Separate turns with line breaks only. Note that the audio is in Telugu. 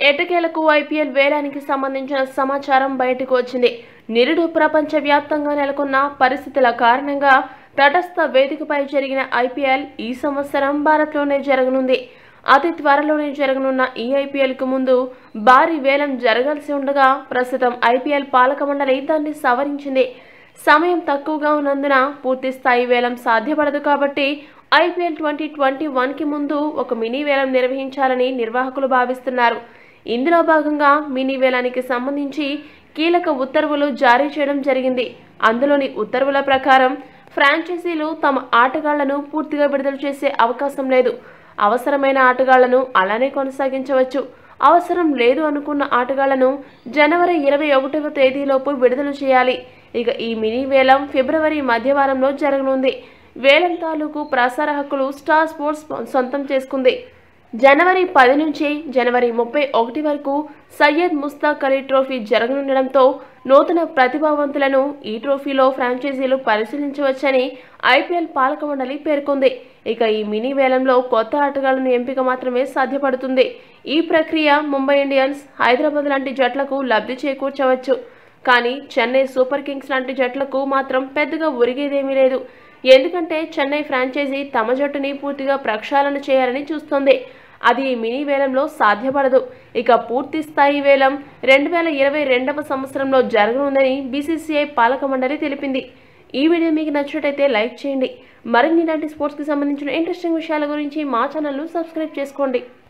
ఎటకేలకు ఐపీఎల్ వేలానికి సంబంధించిన సమాచారం బయటకు వచ్చింది నిరుడు ప్రపంచవ్యాప్తంగా నెలకొన్న పరిస్థితుల కారణంగా తటస్థ వేదికపై జరిగిన ఐపీఎల్ ఈ సంవత్సరం భారత్లోనే జరగనుంది అతి త్వరలోనే జరగనున్న ఈ ఐపీఎల్కు ముందు భారీ వేలం జరగాల్సి ఉండగా ప్రస్తుతం ఐపీఎల్ పాలక మండలి దాన్ని సవరించింది సమయం తక్కువగా ఉన్నందున పూర్తి స్థాయి వేలం సాధ్యపడదు కాబట్టి ఐపీఎల్ ట్వంటీ ట్వంటీ వన్కి ముందు ఒక మినీ వేలం నిర్వహించాలని నిర్వాహకులు భావిస్తున్నారు ఇందులో భాగంగా మినీ వేలానికి సంబంధించి కీలక ఉత్తర్వులు జారీ చేయడం జరిగింది అందులోని ఉత్తర్వుల ప్రకారం ఫ్రాంచైజీలు తమ ఆటగాళ్లను పూర్తిగా విడుదల చేసే అవకాశం లేదు అవసరమైన ఆటగాళ్లను అలానే కొనసాగించవచ్చు అవసరం లేదు అనుకున్న ఆటగాళ్లను జనవరి ఇరవై ఒకటవ తేదీలోపు విడుదల చేయాలి ఇక ఈ మినీ వేలం ఫిబ్రవరి మధ్యవారంలో జరగనుంది వేలం తాలూకు ప్రసార హక్కులు స్టార్ స్పోర్ట్స్ సొంతం చేసుకుంది జనవరి పది నుంచి జనవరి ముప్పై ఒకటి వరకు సయ్యద్ ముస్తాక్ అలీ ట్రోఫీ జరగనుండడంతో నూతన ప్రతిభావంతులను ఈ ట్రోఫీలో ఫ్రాంచైజీలు పరిశీలించవచ్చని ఐపీఎల్ పాలక మండలి పేర్కొంది ఇక ఈ మినీ వేలంలో కొత్త ఆటగాళ్లను ఎంపిక మాత్రమే సాధ్యపడుతుంది ఈ ప్రక్రియ ముంబై ఇండియన్స్ హైదరాబాద్ లాంటి జట్లకు లబ్ధి చేకూర్చవచ్చు కానీ చెన్నై సూపర్ కింగ్స్ లాంటి జట్లకు మాత్రం పెద్దగా ఒరిగేదేమీ లేదు ఎందుకంటే చెన్నై ఫ్రాంచైజీ తమ జట్టుని పూర్తిగా ప్రక్షాళన చేయాలని చూస్తోంది అది ఈ మినీ వేలంలో సాధ్యపడదు ఇక పూర్తి స్థాయి వేలం రెండు వేల ఇరవై రెండవ సంవత్సరంలో జరగనుందని బీసీసీఐ పాలక మండలి తెలిపింది ఈ వీడియో మీకు నచ్చినట్టయితే లైక్ చేయండి మరిన్ని ఇలాంటి స్పోర్ట్స్కి సంబంధించిన ఇంట్రెస్టింగ్ విషయాల గురించి మా ఛానల్ను సబ్స్క్రైబ్ చేసుకోండి